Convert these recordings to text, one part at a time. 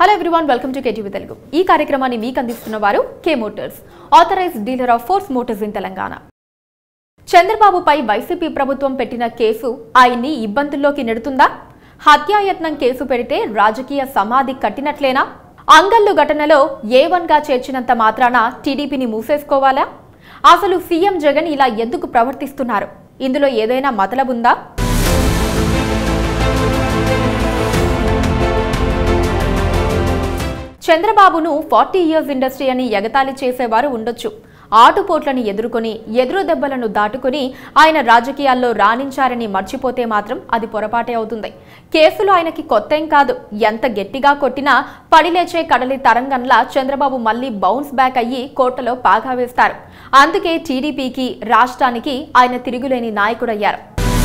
hello everyone welcome to KTV Telugu ఈ కార్యక్రమాన్ని మీకు అందిస్తున్న వారు K Motors authorised dealer of Force Motors in Telangana చంద్రబాబుపై వైసీపీ ప్రభుత్వం పెట్టిన కేసు ఆయన్ని ఇబ్బందుల్లోకి నెడుతుందా హత్యాయత్నం కేసు పెడితే రాజకీయ సమాధి కట్టినట్లేనా అంగల్లు ఘటనలో ఏ వన్ గా చేర్చినంత మాత్రాన టీడీపీని మూసేసుకోవాలా అసలు సీఎం జగన్ ఇలా ఎందుకు ప్రవర్తిస్తున్నారు ఇందులో ఏదైనా మతలబుందా చంద్రబాబును ఫార్టీ ఇయర్స్ ఇండస్ట్రీ అని ఎగతాళి చేసేవారు ఉండొచ్చు ఆటుపోట్లను ఎదుర్కొని ఎదురు దెబ్బలను దాటుకుని ఆయన రాజకీయాల్లో రాణించారని మర్చిపోతే మాత్రం అది పొరపాటే అవుతుంది కేసులు ఆయనకి కొత్తేం కాదు ఎంత గట్టిగా కొట్టినా పడిలేచే కడలి తరంగంలా చంద్రబాబు మళ్ళీ బౌన్స్ బ్యాక్ అయ్యి కోటలో పాగా వేస్తారు అందుకే టీడీపీకి రాష్ట్రానికి ఆయన తిరుగులేని నాయకుడయ్యారు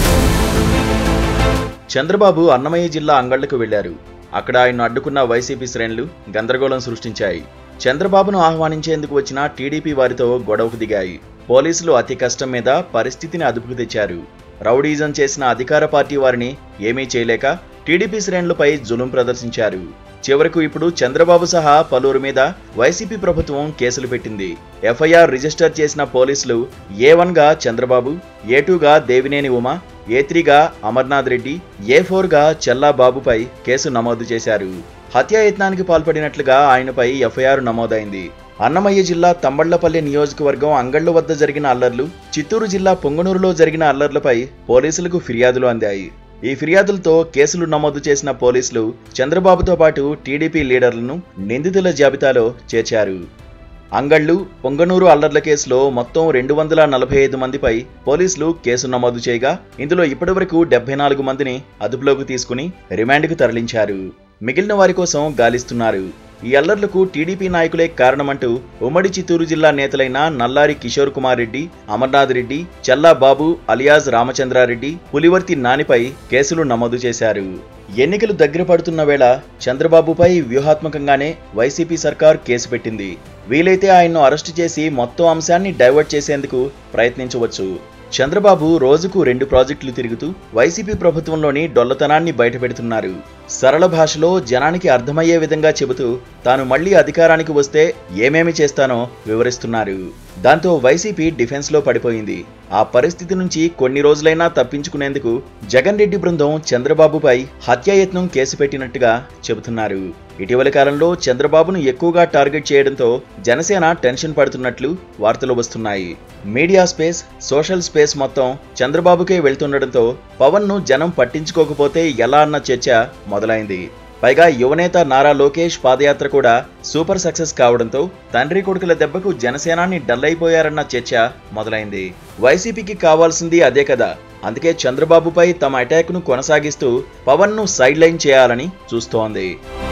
చంద్రబాబు అన్నమయ్య జిల్లా అంగళ్లకు వెళ్లారు అక్కడ ఆయన్ను అడ్డుకున్న వైసీపీ శ్రేణులు గందరగోళం సృష్టించాయి చంద్రబాబును ఆహ్వానించేందుకు వచ్చిన టీడీపీ వారితో గొడవకు దిగాయి పోలీసులు అతి కష్టం మీద పరిస్థితిని అదుపుకు తెచ్చారు రౌడీజం చేసిన అధికార పార్టీ వారిని ఏమీ చేయలేక టీడీపీ శ్రేణులపై జులుం ప్రదర్శించారు చివరకు ఇప్పుడు చంద్రబాబు సహా పలువురు మీద వైసీపీ ప్రభుత్వం కేసులు పెట్టింది ఎఫ్ఐఆర్ రిజిస్టర్ చేసిన పోలీసులు ఏ గా చంద్రబాబు ఏ టూగా దేవినేని ఉమ ఏ త్రీగా అమర్నాథ్ రెడ్డి ఏ ఫోర్గా చెల్లా బాబుపై కేసు నమోదు చేశారు హత్యాయత్నానికి పాల్పడినట్లుగా ఆయనపై ఎఫ్ఐఆర్ నమోదైంది అన్నమయ్య జిల్లా తంబళ్లపల్లి నియోజకవర్గం అంగళ్ళు వద్ద జరిగిన అల్లర్లు చిత్తూరు జిల్లా పొంగనూరులో జరిగిన అల్లర్లపై పోలీసులకు ఫిర్యాదులు అందాయి ఈ ఫిర్యాదులతో కేసులు నమోదు చేసిన పోలీసులు చంద్రబాబుతో పాటు టీడీపీ లీడర్లను నిందితుల జాబితాలో చేర్చారు అంగళ్ళు పొంగనూరు అల్లర్ల కేసులో మొత్తం రెండు వందల నలభై ఐదు మందిపై పోలీసులు కేసు నమోదు చేయగా ఇందులో ఇప్పటివరకు డెబ్బై నాలుగు మందిని అదుపులోకి తీసుకుని రిమాండ్కు తరలించారు మిగిలిన వారి కోసం గాలిస్తున్నారు ఈ అల్లర్లకు టీడీపీ నాయకులే కారణమంటూ ఉమ్మడి చిత్తూరు జిల్లా నేతలైన నల్లారి కిషోర్ కుమార్ రెడ్డి అమర్నాథ్ రెడ్డి చల్లా బాబు అలియాజ్ రామచంద్రారెడ్డి పులివర్తి నానిపై కేసులు నమోదు చేశారు ఎన్నికలు దగ్గర పడుతున్న వేళ చంద్రబాబుపై వ్యూహాత్మకంగానే వైసీపీ సర్కార్ కేసు పెట్టింది వీలైతే ఆయన్ను అరెస్టు చేసి మొత్తం అంశాన్ని డైవర్ట్ చేసేందుకు ప్రయత్నించవచ్చు చంద్రబాబు రోజుకు రెండు ప్రాజెక్టులు తిరుగుతూ వైసీపీ ప్రభుత్వంలోని డొల్లతనాన్ని బయటపెడుతున్నారు సరళ భాషలో జనానికి అర్థమయ్యే విధంగా చెబుతూ తాను మళ్లీ అధికారానికి వస్తే ఏమేమి చేస్తానో వివరిస్తున్నారు దాంతో వైసీపీ డిఫెన్స్లో పడిపోయింది ఆ పరిస్థితి నుంచి కొన్ని రోజులైనా తప్పించుకునేందుకు జగన్ రెడ్డి బృందం చంద్రబాబుపై హత్యాయత్నం కేసు పెట్టినట్టుగా చెబుతున్నారు ఇటీవల కాలంలో చంద్రబాబును ఎక్కువగా టార్గెట్ చేయడంతో జనసేన టెన్షన్ పడుతున్నట్లు వార్తలు వస్తున్నాయి మీడియా స్పేస్ సోషల్ స్పేస్ మొత్తం చంద్రబాబుకే వెళ్తుండటంతో పవన్ ను జనం పట్టించుకోకపోతే ఎలా అన్న చర్చ మొదలైంది పైగా యువనేత నారా లోకేష్ పాదయాత్ర కూడా సూపర్ సక్సెస్ కావడంతో తండ్రి కొడుకుల దెబ్బకు జనసేనాన్ని డల్ అయిపోయారన్న చర్చ మొదలైంది వైసీపీకి కావాల్సింది అదే కదా అందుకే చంద్రబాబుపై తమ అటాక్ను కొనసాగిస్తూ పవన్ ను సైడ్ లైన్ చేయాలని చూస్తోంది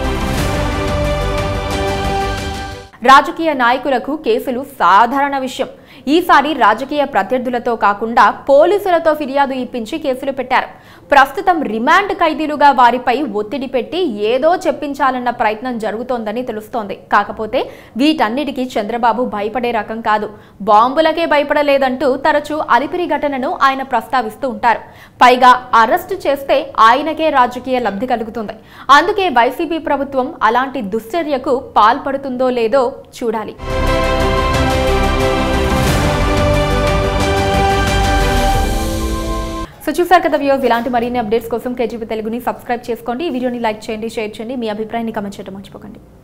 రాజకీయ నాయకులకు కేసులు సాధారణ విషయం ఈసారి రాజకీయ ప్రత్యర్థులతో కాకుండా పోలీసులతో ఫిర్యాదు ఇప్పించి కేసులు పెట్టారు ప్రస్తుతం రిమాండ్ ఖైదీలుగా వారిపై ఒత్తిడి పెట్టి ఏదో చెప్పించాలన్న ప్రయత్నం జరుగుతోందని తెలుస్తోంది కాకపోతే వీటన్నిటికీ చంద్రబాబు భయపడే రకం కాదు బాంబులకే భయపడలేదంటూ తరచూ అలిపిరి ఘటనను ఆయన ప్రస్తావిస్తూ ఉంటారు పైగా అరెస్టు చేస్తే ఆయనకే రాజకీయ లబ్ధి కలుగుతుంది అందుకే వైసీపీ ప్రభుత్వం అలాంటి దుశ్చర్యకు పాల్పడుతుందో లేదో చూడాలి సో చూసారు కదా వ్యూస్ ఇలాంటి మరిన్ని అప్డేట్స్ కోసం కేజీపీ తెలుగుని సబ్స్క్రైబ్ చేసుకోండి ఈ వీడియోని లైక్ చేయండి షేర్ చేయండి మీ అభిప్రాయాన్ని కమెంట్ చేయడం మర్చిపోకండి